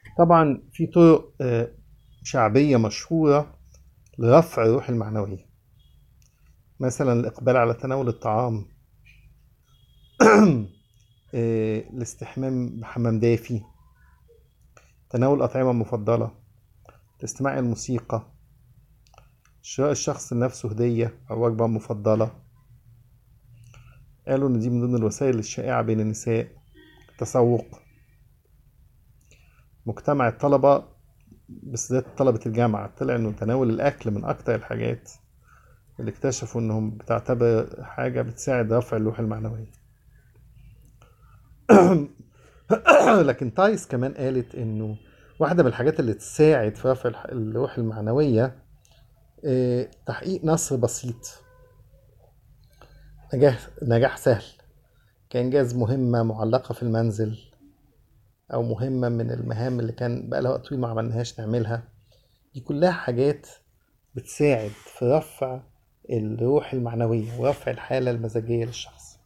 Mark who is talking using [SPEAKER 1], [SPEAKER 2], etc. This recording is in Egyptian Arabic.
[SPEAKER 1] طبعا في طرق آه، شعبية مشهورة لرفع الروح المعنوية مثلا الإقبال على تناول الطعام آه، الاستحمام بحمام دافي تناول الأطعمة المفضلة الاستماع إلى الموسيقى شراء الشخص لنفسه هدية أو وجبة مفضلة قالوا إن دي من ضمن الوسائل الشائعة بين النساء التسوق مجتمع الطلبة بالذات طلبة الجامعة طلع إنه تناول الأكل من أكتر الحاجات اللي اكتشفوا إنهم بتعتبر حاجة بتساعد رفع اللوح المعنوية لكن تايس كمان قالت إنه واحدة من الحاجات اللي تساعد في رفع الح- اللوح المعنوية آه، تحقيق نصر بسيط نجاح نجاح سهل كإنجاز مهمة معلقة في المنزل أو مهمة من المهام اللي كان بقالها وقت طويل ما عملناهاش نعملها دي كلها حاجات بتساعد في رفع الروح المعنوية ورفع الحالة المزاجية للشخص